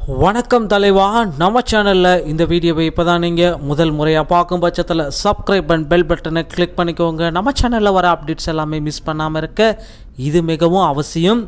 வணக்கம் தலைவா நம்ம சேனலில் இந்த வீடியோவை இப்போ தான் நீங்கள் முதல் முறையாக பார்க்கும் பட்சத்தில் சப்ஸ்கிரைப் அண்ட் பெல் பட்டனை கிளிக் பண்ணிக்கோங்க நம்ம சேனலில் வர அப்டேட்ஸ் எல்லாமே மிஸ் பண்ணாமல் இருக்க இது மிகவும் அவசியம்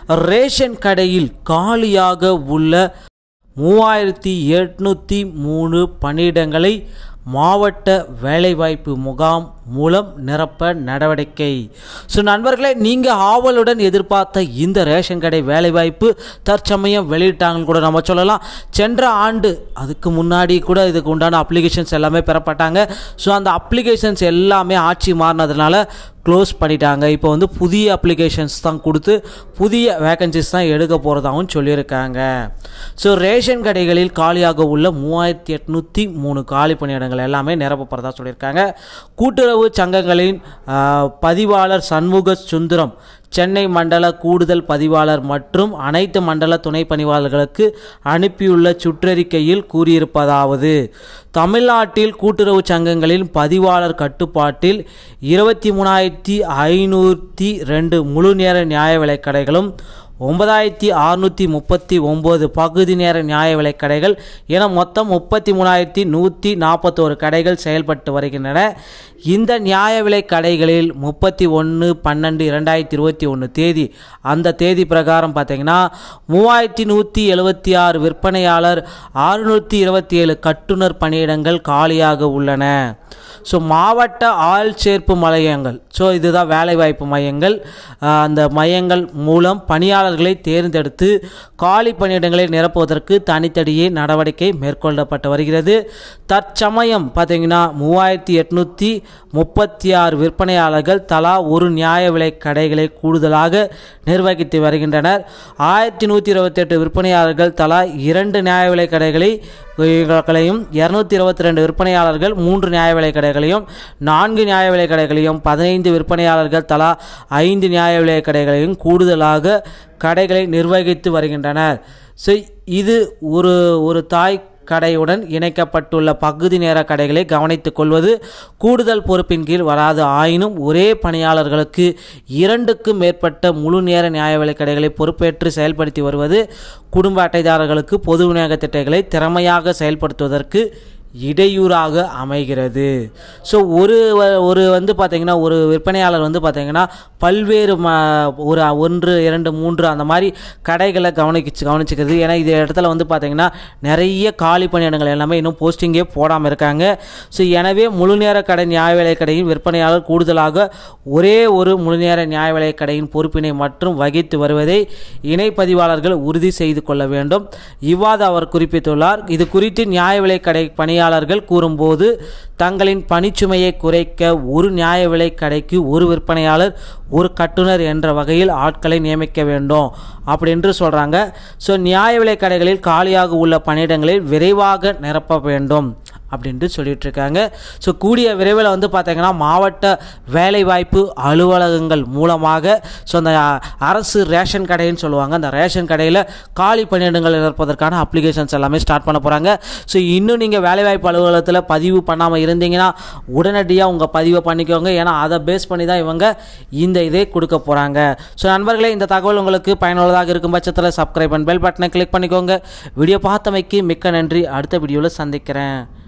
ரேஷன் கடையில் காலியாக உள்ள மூவாயிரத்தி எட்நூற்றி மூணு பணியிடங்களை மாவட்ட வேலைவாய்ப்பு முகாம் மூலம் நிரப்ப நடவடிக்கை ஸோ நண்பர்களே நீங்கள் ஆவலுடன் எதிர்பார்த்த இந்த ரேஷன் கடை வேலைவாய்ப்பு தற்சமயம் வெளியிட்டாங்கன்னு கூட நம்ம சொல்லலாம் சென்ற ஆண்டு அதுக்கு முன்னாடி கூட இதுக்கு உண்டான அப்ளிகேஷன்ஸ் எல்லாமே பெறப்பட்டாங்க ஸோ அந்த அப்ளிகேஷன்ஸ் எல்லாமே ஆட்சி மாறினதுனால க்ளோஸ் பண்ணிட்டாங்க இப்போ வந்து புதிய அப்ளிகேஷன்ஸ் தான் கொடுத்து புதிய வேகன்சிஸ் தான் எடுக்க போகிறதாகவும் சொல்லியிருக்காங்க ஸோ ரேஷன் கடைகளில் காலியாக உள்ள மூவாயிரத்தி எட்நூற்றி மூணு காலி பணியிடங்கள் எல்லாமே நிரப்பப்படுறதா சொல்லியிருக்காங்க கூட்டுறவு சங்கங்களின் ஆ, பதிவாளர் சண்முக சுந்தரம் சென்னை மண்டல கூடுதல் பதிவாளர் மற்றும் அனைத்து மண்டல துணை பணிவாளர்களுக்கு அனுப்பியுள்ள சுற்றறிக்கையில் கூறியிருப்பதாவது தமிழ்நாட்டில் கூட்டுறவு சங்கங்களின் பதிவாளர் கட்டுப்பாட்டில் இருபத்தி மூணாயிரத்தி ஐநூற்றி ரெண்டு முழு நேர நியாய விலைக் கடைகளும் ஒன்பதாயிரத்தி அறுநூற்றி முப்பத்தி ஒம்பது பகுதி நேர நியாய விலைக் கடைகள் என மொத்தம் முப்பத்தி மூணாயிரத்தி நூற்றி நாற்பத்தோரு கடைகள் செயல்பட்டு வருகின்றன இந்த நியாய விலைக் கடைகளில் முப்பத்தி ஒன்று பன்னெண்டு இரண்டாயிரத்தி இருபத்தி ஒன்று தேதி அந்த தேதி பிரகாரம் பார்த்தீங்கன்னா மூவாயிரத்தி நூற்றி எழுபத்தி ஆறு விற்பனையாளர் அறுநூற்றி இருபத்தி ஏழு கட்டுனர் பணியிடங்கள் காலியாக உள்ளன ஸோ மாவட்ட ஆள் சேர்ப்பு மையங்கள் ஸோ இதுதான் வேலைவாய்ப்பு மையங்கள் ஆஹ் அந்த மையங்கள் மூலம் பணியாளர்களை தேர்ந்தெடுத்து காலி பணியிடங்களை நிரப்புவதற்கு தனித்தனியே நடவடிக்கை மேற்கொள்ளப்பட்டு வருகிறது தற்சமயம் பார்த்தீங்கன்னா மூவாயிரத்தி எட்நூற்றி முப்பத்தி ஆறு விற்பனையாளர்கள் தலா ஒரு நியாய விலை கடைகளை கூடுதலாக நிர்வகித்து வருகின்றனர் ஆயிரத்தி நூற்றி இருபத்தெட்டு விற்பனையாளர்கள் தலா இரண்டு நியாய விலை கடைகளை கடைகளையும் இரநூத்தி இருபத்தி ரெண்டு விற்பனையாளர்கள் மூன்று நியாய விலை கடைகளையும் நான்கு நியாய விலை கடைகளையும் பதினைந்து விற்பனையாளர்கள் தலா ஐந்து நியாய விலை கடைகளையும் கூடுதலாக கடைகளை நிர்வகித்து வருகின்றனர் ஸோ இது ஒரு ஒரு தாய் கடையுடன் இணைக்கப்பட்டுள்ள பகுதி நேர கடைகளை கவனித்துக் கொள்வது கூடுதல் பொறுப்பின் கீழ் வராது ஆயினும் ஒரே பணியாளர்களுக்கு இரண்டுக்கும் மேற்பட்ட முழு நேர நியாய விலைக் கடைகளை பொறுப்பேற்று செயல்படுத்தி வருவது குடும்ப அட்டைதாரர்களுக்கு பொது விநியோக திட்டங்களை திறமையாக செயல்படுத்துவதற்கு இடையூறாக அமைகிறது ஸோ ஒரு வ- ஒரு வந்து பார்த்திங்கன்னா ஒரு விற்பனையாளர் வந்து பார்த்திங்கன்னா பல்வேறு ம ஒரு ஒன்று இரண்டு மூன்று அந்த மாதிரி கடைகளை கவனிச்சு கவனிச்சுக்கிறது ஏன்னா இது இடத்துல வந்து பார்த்திங்கன்னா நிறைய காலி பணியிடங்கள் எல்லாமே இன்னும் போஸ்டிங்கே போடாமல் இருக்காங்க ஸோ எனவே முழு நேர கடை நியாய விலை கடையின் விற்பனையாளர் கூடுதலாக ஒரே ஒரு முழு நேர நியாய விலை கடையின் பொறுப்பினை மற்றும் வகித்து வருவதை இணைப்பதிவாளர்கள் உறுதி செய்து கொள்ள வேண்டும் இவ்வாறு அவர் குறிப்பிட்டுள்ளார் இது குறித்து நியாய விலை கடை பணியாளர்கள் கூறும்போது தங்களின் பணிச்சுமையை குறைக்க ஒரு நியாய விலை கடைக்கு ஒரு விற்பனையாளர் ஒரு கட்டுனர் என்ற வகையில் ஆட்களை நியமிக்க வேண்டும் அப்படின்று சொல்கிறாங்க ஸோ நியாய விலை கடைகளில் காலியாக உள்ள பணியிடங்களில் விரைவாக நிரப்ப வேண்டும் அப்படின்ட்டு சொல்லிட்டு இருக்காங்க ஸோ கூடிய விரைவில் வந்து பார்த்தீங்கன்னா மாவட்ட வேலைவாய்ப்பு அலுவலகங்கள் மூலமாக ஸோ அந்த அ- அரசு ரேஷன் கடைன்னு சொல்லுவாங்க அந்த ரேஷன் கடையில் காலி பணியிடங்கள் நிரப்பதற்கான அப்ளிகேஷன்ஸ் எல்லாமே ஸ்டார்ட் பண்ண போகிறாங்க ஸோ இன்னும் நீங்கள் வேலைவாய்ப்பு அலுவலகத்தில் பதிவு பண்ணாமல் இருந்தீங்கன்னா உடனடியாக உங்கள் பதிவை பண்ணிக்கோங்க ஏன்னா அதை பேஸ் பண்ணி தான் இவங்க இந்த இதை கொடுக்க போகிறாங்க ஸோ நண்பர்களே இந்த தகவல் உங்களுக்கு பயனுள்ளதாக இருக்கும் பட்சத்தில் சப்ஸ்கிரைப் அண்ட் பெல் பட்டனை கிளிக் பண்ணிக்கோங்க வீடியோ பார்த்தமைக்கு மிக்க நன்றி அடுத்த வீடியோவில் சந்திக்கிறேன்